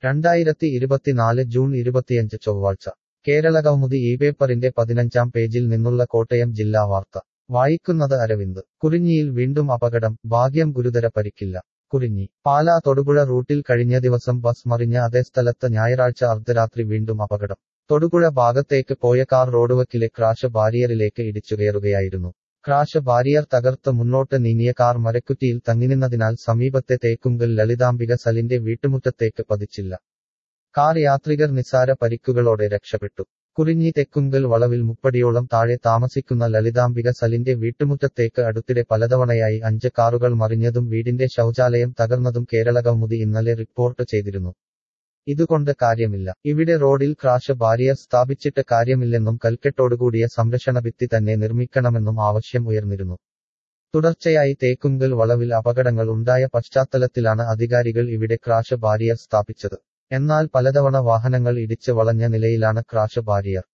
രണ്ടായിരത്തി ഇരുപത്തിനാല് ജൂൺ ഇരുപത്തിയഞ്ച് ചൊവ്വാഴ്ച കേരള കൗമുദി ഈ പേപ്പറിന്റെ പതിനഞ്ചാം പേജിൽ നിന്നുള്ള കോട്ടയം ജില്ലാ വാർത്ത വായിക്കുന്നത് അരവിന്ദ് കുറിഞ്ഞിയിൽ വീണ്ടും അപകടം ഭാഗ്യം ഗുരുതര പരിക്കില്ല കുറിഞ്ഞി പാലാ തൊടുപുഴ റൂട്ടിൽ കഴിഞ്ഞ ദിവസം ബസ് മറിഞ്ഞ അതേ സ്ഥലത്ത് ഞായറാഴ്ച അർദ്ധരാത്രി വീണ്ടും അപകടം തൊടുപുഴ ഭാഗത്തേക്ക് പോയ കാർ റോഡുവക്കിലെ ക്രാഷ് ബാരിയറിലേക്ക് ഇടിച്ചുകയറുകയായിരുന്നു ക്രാഷ് ബാരിയർ തകർത്ത് മുന്നോട്ട് നീങ്ങിയ കാർ മരക്കുറ്റിയിൽ തങ്ങിനിന്നതിനാൽ സമീപത്തെ തേക്കുങ്കൽ ലളിതാംബിക സലിന്റെ വീട്ടുമുറ്റത്തേക്ക് പതിച്ചില്ല കാർ യാത്രികർ നിസ്സാര പരിക്കുകളോടെ രക്ഷപ്പെട്ടു കുറിഞ്ഞി തെക്കുങ്കൽ വളവിൽ മുപ്പടിയോളം താഴെ താമസിക്കുന്ന ലളിതാംബിക സലിന്റെ വീട്ടുമുറ്റത്തേക്ക് അടുത്തിടെ പലതവണയായി അഞ്ച് കാറുകൾ മറിഞ്ഞതും വീടിന്റെ ശൗചാലയം തകർന്നതും കേരള കൗമുദി ഇന്നലെ റിപ്പോർട്ട് ചെയ്തിരുന്നു ഇതുകൊണ്ട് കാര്യമില്ല ഇവിടെ റോഡിൽ ക്രാഷ് ബാരിയർ സ്ഥാപിച്ചിട്ട് കാര്യമില്ലെന്നും കൽക്കെട്ടോടുകൂടിയ സംരക്ഷണ ഭിത്തി തന്നെ നിർമ്മിക്കണമെന്നും ആവശ്യം ഉയർന്നിരുന്നു തുടർച്ചയായി തേക്കുങ്കൽ വളവിൽ അപകടങ്ങൾ ഉണ്ടായ പശ്ചാത്തലത്തിലാണ് അധികാരികൾ ഇവിടെ ക്രാഷ് ബാരിയർ സ്ഥാപിച്ചത് എന്നാൽ പലതവണ വാഹനങ്ങൾ ഇടിച്ച് വളഞ്ഞ നിലയിലാണ് ക്രാഷ് ബാരിയർ